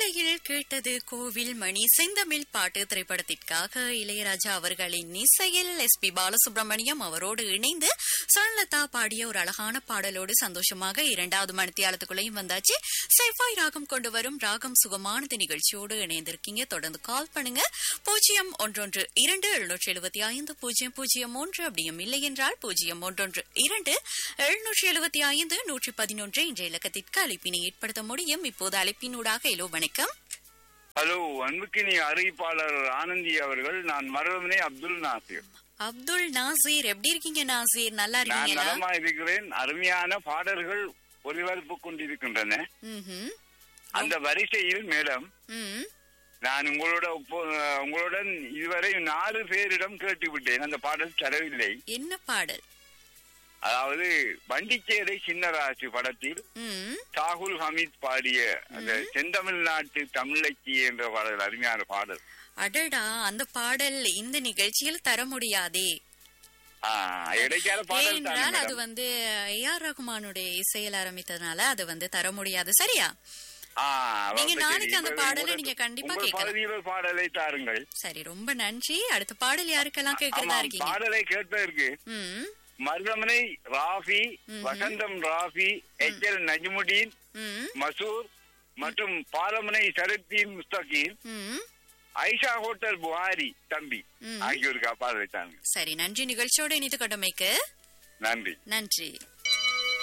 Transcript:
காலையில் கேட்டது கோவில் மணி செந்தமிழ் பாட்டு திரைப்படத்திற்காக இளையராஜா அவர்களின் இசையில் எஸ் பி பாலசுப்ரமணியம் அவரோடு இணைந்து சுவர்ணலதா பாடிய ஒரு அழகான பாடலோடு சந்தோஷமாக இரண்டாவது மணித்தியாலத்துக்குள்ளேயும் வந்தாச்சு செவ்வாய் ராகம் கொண்டு வரும் ராகம் சுகமானது நிகழ்ச்சியோடு இணைந்திருக்கீங்க தொடர்ந்து கால் பண்ணுங்க பூஜ்ஜியம் ஒன்றொன்று இரண்டு எழுநூற்றி எழுபத்தி ஐந்து பூஜ்ஜியம் பூஜ்ஜியம் ஒன்று அப்படியும் இல்லை என்றால் பூஜ்ஜியம் ஒன்றொன்று இரண்டு எழுநூற்றி எழுபத்தி ஐந்து நூற்றி பதினொன்று என்ற இலக்கத்திற்கு அழைப்பினை ஏற்படுத்த முடியும் இப்போது அழைப்பினூடாக எலோ வணக்கம் ஹலோ அன்புக்கினி அறிவிப்பாளர் ஆனந்தி அவர்கள் நான் மருதமனே அப்துல் நாசிர் அப்துல் நாசீர் எப்படி இருக்கீங்க நாசீர் நல்லா நான் இருக்கீங்களா நலமா இருக்கிறேன் அருமையான பாடல்கள் ஒளிபரப்பு கொண்டிருக்கின்றன ம்ஹும். அந்த வரிசையில் மேடம் ம். நான் உங்களோட ஒப்பு- உங்களுடன் இதுவரை நாலு பேரிடம் கேட்டுவிட்டேன் அந்த பாடல் தரவில்லை என்ன பாடல் அதாவது வண்டிச்சேரை சின்னராசு படத்தில் ம். சாகுல் ஹமீத் பாடிய அந்த செந்தமிழ்நாட்டு தமிழச்சி என்ற பாடல் அருமையான பாடல் அடடா அந்த பாடல் இந்த நிகழ்ச்சியில் தர முடியாதே ஆ, இடைக்கால பாடல் தானே ஏனென்றால் அது மேடம்? வந்து ஏ ஆர் ரகுமானுடைய இசையில் ஆரம்பித்ததுனால அது வந்து தர முடியாது சரியா ஆ, நீங்க ரொம்ப நாளைக்கு சரி. அந்த இப்ப பாடலை உங்கள் நீங்க கண்டிப்பா உங்கள் கேட்கலாம். பகுதியில் ஒரு பாடலை தாருங்கள் சரி ரொம்ப நன்றி அடுத்த பாடல் யாருக்கெல்லாம் கேட்கறதா ஆமாம், இருக்கீங்க பாடலை கேட்பதற்கு ம் மருதமனை ராஃபி வசந்தம் ராஃபி எச் எல் நஜ்முடீன் ம் மசூர் மற்றும் பாலமனை சரத்தீன் முஸ்தகீன் ம் ஐஷா ஹோட்டல் புகாரி தம்பி ம். ஆகியோருக்கு பாடலை தாருங்கள் சரி நன்றி நிகழ்ச்சியோடு இணைத்து கொண்டமைக்கு நன்றி நன்றி